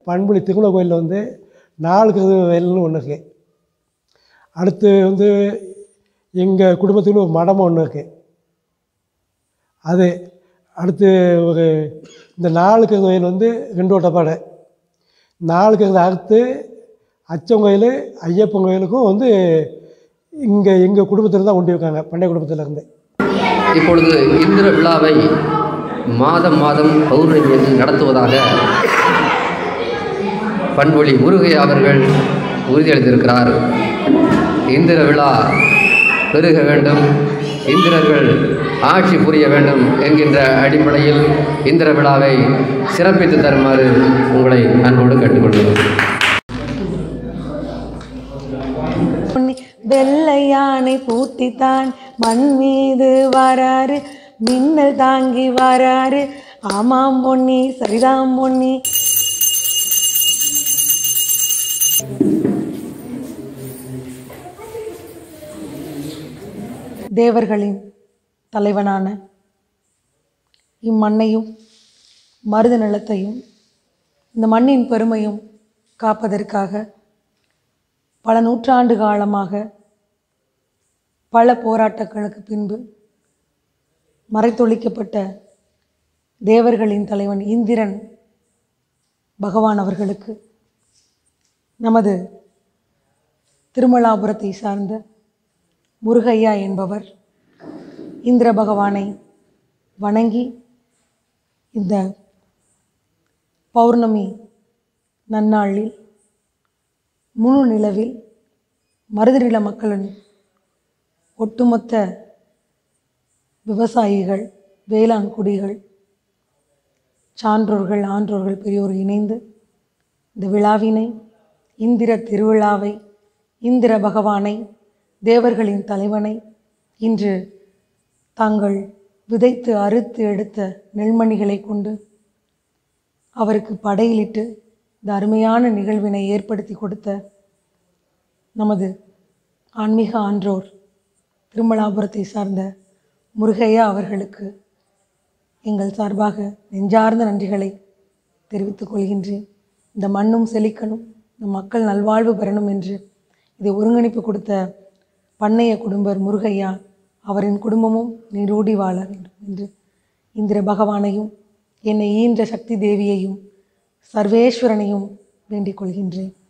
பண்புலி திருமலை கோயிலில் வந்து நாலு கதவு வயல்னு ஒன்று இருக்குது அடுத்து வந்து எங்கள் குடும்பத்தில் ஒரு மடம் ஒன்று இருக்குது அது அடுத்து ஒரு இந்த நாலு கதவு வயல் வந்து ரெண்டு ஓட்டப்பாடு நாலு கதவு அறுத்து அச்சன் கோயில் ஐயப்பன் கோயிலுக்கும் வந்து இங்கே எங்கள் குடும்பத்தில் தான் கொண்டு வைக்காங்க பண்டைய குடும்பத்தில் இருந்து இப்பொழுது இந்திர விழாவை மாதம் மாதம் பௌர்ணமியில் நடத்துவதாக பண்பொழி முருகையா அவர்கள் உறுதியளித்திருக்கிறார் இந்திர விழா பெருக வேண்டும் இந்திரர்கள் ஆட்சி புரிய வேண்டும் என்கின்ற அடிப்படையில் இந்திர விழாவை சிறப்பித்து தருமாறு உங்களை அன்போடு கேட்டுக்கொள்கிறோம் பொன்னி வெள்ளை யானை பூட்டித்தான் மண் மீது வராரு மின்னல் தாங்கி வராரு ஆமாம் பொன்னி சரிதாம் பொன்னி தேவர்களின் தலைவனான இம்மண்ணையும் மருத நிலத்தையும் இந்த மண்ணின் பெருமையும் காப்பதற்காக பல நூற்றாண்டு காலமாக பல போராட்டங்களுக்கு பின்பு மறைத்தொழிக்கப்பட்ட தேவர்களின் தலைவன் இந்திரன் பகவான் அவர்களுக்கு நமது திருமலாபுரத்தை சார்ந்த முருகையா என்பவர் இந்திர பகவானை வணங்கி இந்த பௌர்ணமி நன்னாளில் முழு நிலவில் மருதநில மக்களின் ஒட்டுமொத்த விவசாயிகள் வேளாண் குடிகள் சான்றோர்கள் ஆன்றோர்கள் பெரியோர் இணைந்து இந்த விழாவினை இந்திர திருவிழாவை இந்திர பகவானை தேவர்களின் தலைவனை இன்று தாங்கள் விதைத்து அறுத்து எடுத்த நெல்மணிகளை கொண்டு அவருக்கு படையிலிட்டு இந்த அருமையான நிகழ்வினை ஏற்படுத்தி கொடுத்த நமது ஆன்மீக ஆன்றோர் திருமலாபுரத்தை சார்ந்த முருகையா அவர்களுக்கு எங்கள் சார்பாக நெஞ்சார்ந்த நன்றிகளை தெரிவித்துக் கொள்கின்றேன் இந்த மண்ணும் செழிக்கணும் இந்த மக்கள் நல்வாழ்வு பெறணும் என்று இதை ஒருங்கிணைப்பு கொடுத்த பண்ணைய குடும்பர் முருகையா அவரின் குடும்பமும் நீடூடி வாழ வேண்டும் என்று இந்திர பகவானையும் என்னை ஈன்ற சக்தி தேவியையும் சர்வேஸ்வரனையும் வேண்டிக் கொள்கின்றேன்